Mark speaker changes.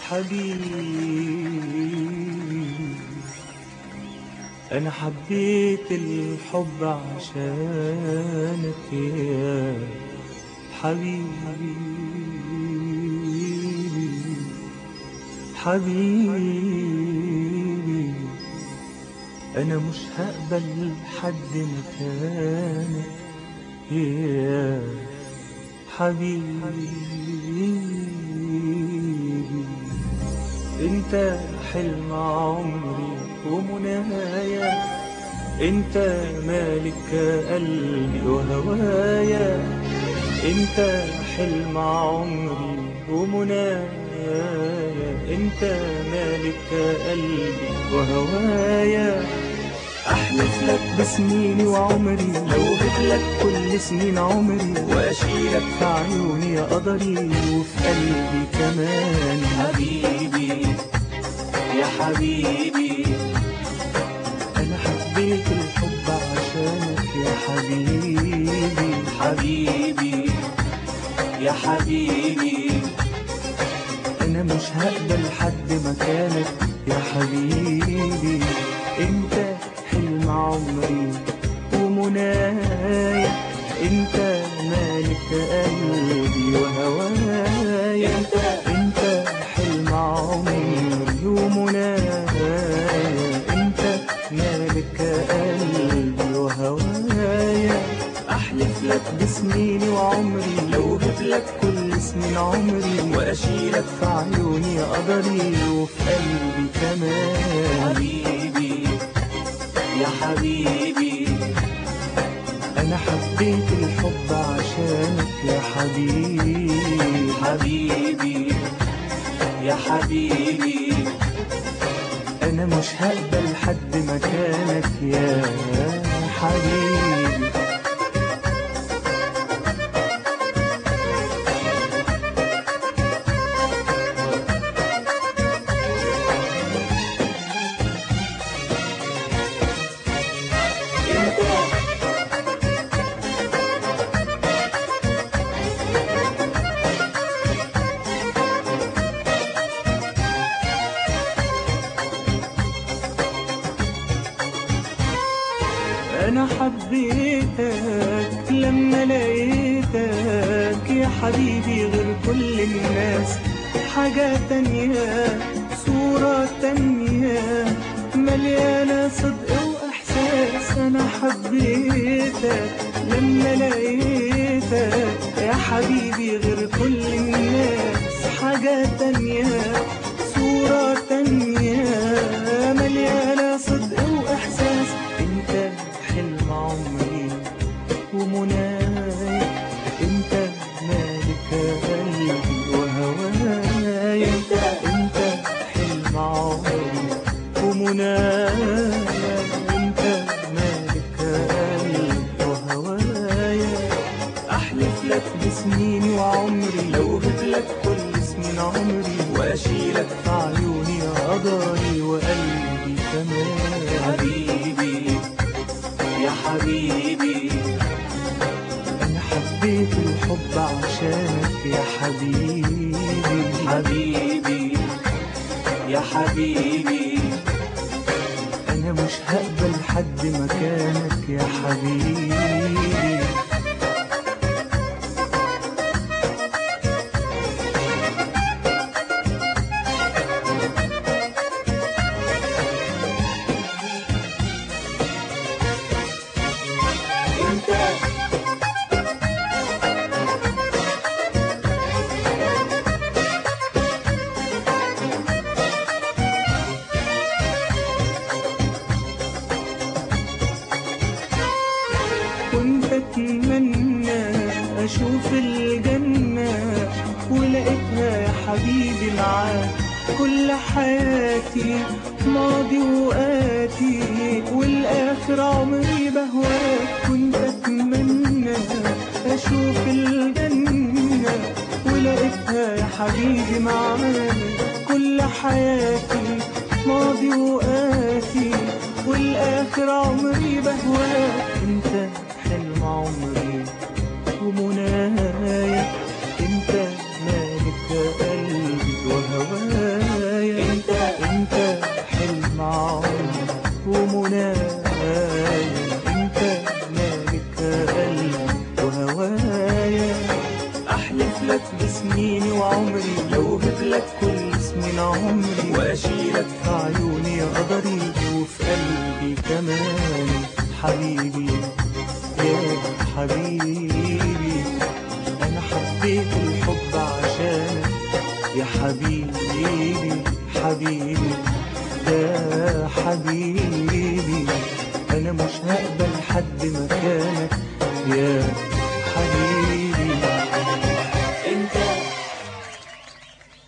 Speaker 1: حبيبي أنا حبيت الحب عشانك يا حبيبي حبيبي أنا مش هقبل حد مكانك يا حبيبي انت حلم عمري ومنايا انت مالك قلبي وهوايا انت حلم عمري ومنايا انت مالك قلبي وهوايا احلف لك بسنيني وعمري لو لك كل سنين عمري واشيلك في عيوني يا قدري وفي قلبي كمان حبيبي يا حبيبي انا حبيت الحب عشانك يا حبيبي حبيبي يا حبيبي انا مش هقبل حد مكانك يا حبيبي انت حلم عمري ومنايا انت مالك قلبي وهوايا انت انت حلم عمري ومنايا انت مالك قلبي وهوايا احلف لك بسنيني وعمري لو لك كل سنين عمري واشيلك في عيوني يا قدري وفي قلبي كمان حبيبي يا حبيبي انا حبيت الحب عشانك يا حبيبي حبيبي يا حبيبي انا مش هقبل حد مكانك يا حبيبي انا حبيتك لما لقيتك يا حبيبي غير كل الناس حاجة تانية صورة تانية مليانة صدق واحساس انا حبيتك لما لقيتك يا حبيبي غير كل الناس حاجة تانية صورة تانية مليانة صدق واحساس انت حلم عمري ومنايا انت مالك قلبي وهوايا انت انت حلم عمري ومنايا انت مالك قلبي وهوايا احلف لك بسنيني وعمري لو لك كل سنين عمري واشيلك في عيوني يا قدري وقلبي كمان حبيبي يا حبيبي انا حبيت الحب عشانك يا حبيبي حبيبي يا حبيبي انا مش هقبل حد مكانك يا حبيبي كنت اتمنى اشوف الجنة ولقيتها يا حبيبي معاك كل حياتي ماضي وآتي والآخر عمري بهواك كنت أتمنى أشوف الجنة ولقيتها يا حبيبي معاك كل حياتي ماضي وآتي والآخر عمري بهواك انت حلم عمري ومنايا انت مالك قلبي وهوايا سنيني وعمري لو هبلك كل سنين عمري
Speaker 2: واشيلك
Speaker 1: في عيوني يا قدري وفي قلبي كمان حبيبي يا حبيبي انا حبيت الحب عشانك يا حبيبي حبيبي يا حبيبي انا مش هقبل حد مكانك يا حبيبي